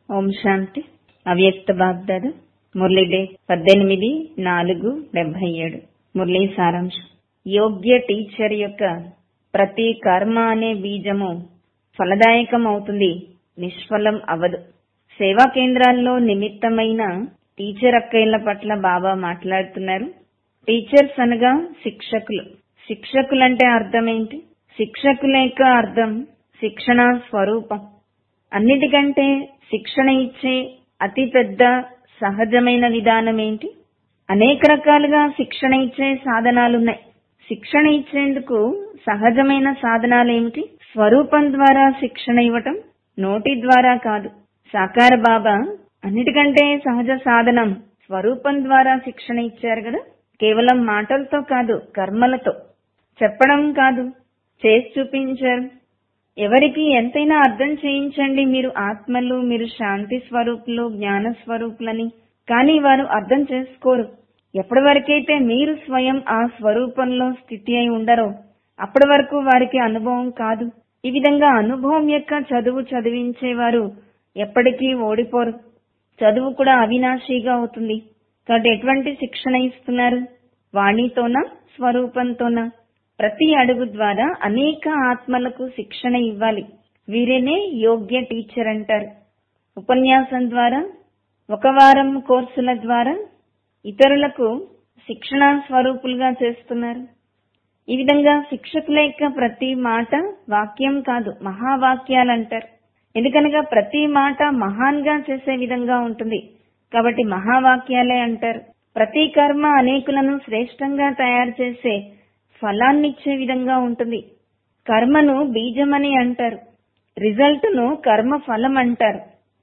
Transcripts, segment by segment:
ఓం శాంతి అవ్యక్త బాగ్దాద మురళీ డే పద్దెనిమిది నాలుగు డెబ్బై ఏడు మురళీ సారాంశం యోగ్య టీచర్ యొక్క ప్రతి కర్మ అనే బీజము ఫలదాయకం అవుతుంది నిష్ఫలం అవదు సేవా కేంద్రాల్లో నిమిత్తమైన టీచర్ అక్కయ్యల పట్ల బాబా మాట్లాడుతున్నారు టీచర్స్ అనగా శిక్షకులు శిక్షకులంటే అర్థం ఏంటి శిక్షకుల యొక్క అర్థం శిక్షణ స్వరూపం అన్నిటికంటే శిక్షణ ఇచ్చే అతి పెద్ద సహజమైన విధానం ఏంటి అనేక రకాలుగా శిక్షణ ఇచ్చే సాధనాలున్నాయి శిక్షణ ఇచ్చేందుకు సహజమైన సాధనాలు ఏమిటి స్వరూపం ద్వారా శిక్షణ ఇవ్వటం నోటి ద్వారా కాదు సాకార బాబా అన్నిటికంటే సహజ సాధనం స్వరూపం ద్వారా శిక్షణ ఇచ్చారు కదా కేవలం మాటలతో కాదు కర్మలతో చెప్పడం కాదు చేసి చూపించారు ఎవరికి ఎంతైనా అర్థం చేయించండి మీరు ఆత్మలు మీరు శాంతి స్వరూపులు జ్ఞాన స్వరూపులని కానీ వారు అర్థం చేసుకోరు ఎప్పటి వరకైతే మీరు స్వయం ఆ స్వరూపంలో స్థితి అయి ఉండరో అప్పటి వరకు వారికి అనుభవం కాదు ఈ విధంగా అనుభవం యొక్క చదువు చదివించేవారు ఎప్పటికీ ఓడిపోరు చదువు కూడా అవినాశిగా అవుతుంది కాబట్టి ఎటువంటి శిక్షణ ఇస్తున్నారు వాణితోనా స్వరూపంతోనా ప్రతి అడుగు ద్వారా అనేక ఆత్మలకు శిక్షణ ఇవ్వాలి వీరేనే యోగ్య టీచర్ అంటారు ఉపన్యాసం ద్వారా ఒక వారం కోర్సుల ద్వారా ఇతరులకు శిక్షణ స్వరూపులుగా చేస్తున్నారు ఈ విధంగా శిక్షకుల యొక్క ప్రతి మాట వాక్యం కాదు మహావాక్యాలు అంటారు ఎందుకనగా ప్రతి మాట మహాన్గా చేసే విధంగా ఉంటుంది కాబట్టి మహావాక్యాలే అంటారు ప్రతి కర్మ అనేకులను శ్రేష్టంగా తయారు చేసే ఫలాన్నిచ్చే విధంగా ఉంటుంది కర్మను బీజమని అంటారు రిజల్ట్ ను కర్మ ఫలం అంటారు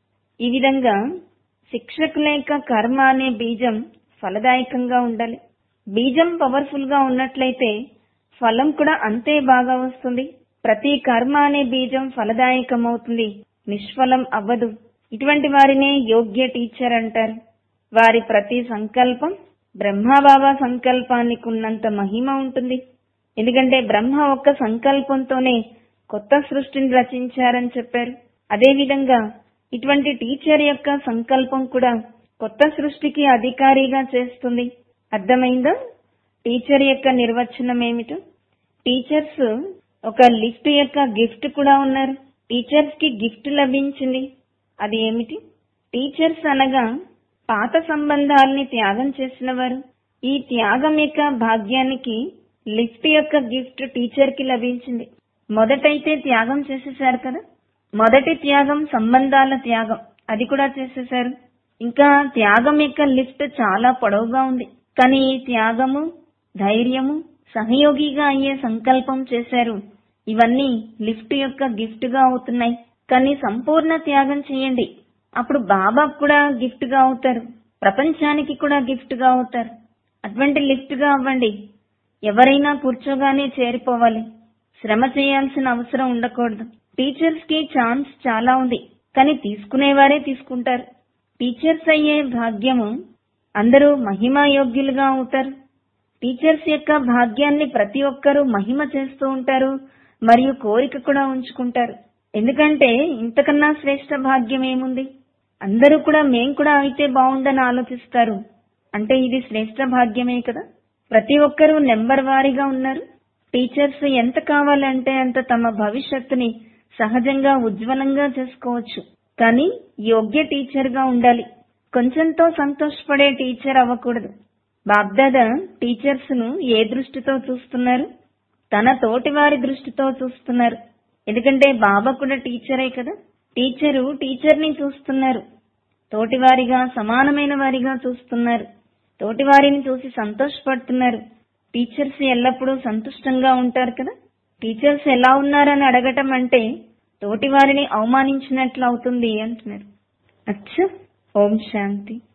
ఈ విధంగా శిక్షకుల యొక్క కర్మ అనే బీజం ఫలదాయకంగా ఉండాలి బీజం పవర్ఫుల్ గా ఉన్నట్లయితే ఫలం కూడా అంతే బాగా వస్తుంది ప్రతి కర్మ అనే బీజం ఫలదాయకం అవుతుంది నిష్ఫలం అవ్వదు ఇటువంటి వారినే యోగ్య టీచర్ అంటారు వారి ప్రతి సంకల్పం బ్రహ్మబాబా సంకల్పానికి ఉన్నంత మహిమ ఉంటుంది ఎందుకంటే బ్రహ్మ ఒక్క సంకల్పంతోనే కొత్త సృష్టిని రచించారని చెప్పారు అదేవిధంగా ఇటువంటి టీచర్ యొక్క సంకల్పం కూడా కొత్త సృష్టికి అధికారిగా చేస్తుంది అర్థమైందా టీచర్ యొక్క నిర్వచనం ఏమిటో టీచర్స్ ఒక లిఫ్ట్ యొక్క గిఫ్ట్ కూడా ఉన్నారు టీచర్స్ కి గిఫ్ట్ లభించింది అది ఏమిటి టీచర్స్ అనగా పాత సంబంధాలని త్యాగం చేసిన వారు ఈ త్యాగం యొక్క భాగ్యానికి లిఫ్ట్ యొక్క గిఫ్ట్ టీచర్ కి లభించింది మొదటైతే త్యాగం చేసేశారు కదా మొదటి త్యాగం సంబంధాల త్యాగం అది కూడా చేసేశారు ఇంకా త్యాగం యొక్క లిఫ్ట్ చాలా పొడవుగా ఉంది కానీ ఈ త్యాగము ధైర్యము సహయోగిగా అయ్యే సంకల్పం చేశారు ఇవన్నీ లిఫ్ట్ యొక్క గిఫ్ట్ గా అవుతున్నాయి కానీ సంపూర్ణ త్యాగం చేయండి అప్పుడు బాబా కూడా గిఫ్ట్ గా అవుతారు ప్రపంచానికి కూడా గిఫ్ట్ గా అవుతారు అటువంటి లిఫ్ట్ గా అవ్వండి ఎవరైనా కూర్చోగానే చేరిపోవాలి శ్రమ చేయాల్సిన అవసరం ఉండకూడదు టీచర్స్ కి ఛాన్స్ చాలా ఉంది కానీ తీసుకునేవారే తీసుకుంటారు టీచర్స్ అయ్యే భాగ్యము అందరూ మహిమా యోగ్యులుగా అవుతారు టీచర్స్ యొక్క భాగ్యాన్ని ప్రతి ఒక్కరూ మహిమ చేస్తూ ఉంటారు మరియు కోరిక కూడా ఉంచుకుంటారు ఎందుకంటే ఇంతకన్నా శ్రేష్ట భాగ్యం ఏముంది అందరూ కూడా మేం కూడా అయితే బాగుందని ఆలోచిస్తారు అంటే ఇది శ్రేష్ట భాగ్యమే కదా ప్రతి ఒక్కరూ నెంబర్ వారీగా ఉన్నారు టీచర్స్ ఎంత కావాలంటే అంత తమ భవిష్యత్తుని సహజంగా ఉజ్వలంగా చేసుకోవచ్చు కానీ యోగ్య టీచర్ గా ఉండాలి కొంచెంతో సంతోషపడే టీచర్ అవ్వకూడదు బాబ్దాదా టీచర్స్ ను ఏ దృష్టితో చూస్తున్నారు తన తోటి వారి దృష్టితో చూస్తున్నారు ఎందుకంటే బాబా కూడా టీచరే కదా టీచరు టీచర్ ని చూస్తున్నారు తోటివారిగా సమానమైన వారిగా చూస్తున్నారు తోటివారిని చూసి సంతోషపడుతున్నారు టీచర్స్ ఎల్లప్పుడూ సంతుష్టంగా ఉంటారు కదా టీచర్స్ ఎలా ఉన్నారని అడగటం అంటే తోటివారిని అవమానించినట్లు అవుతుంది అంటున్నారు అచ్చా ఓం శాంతి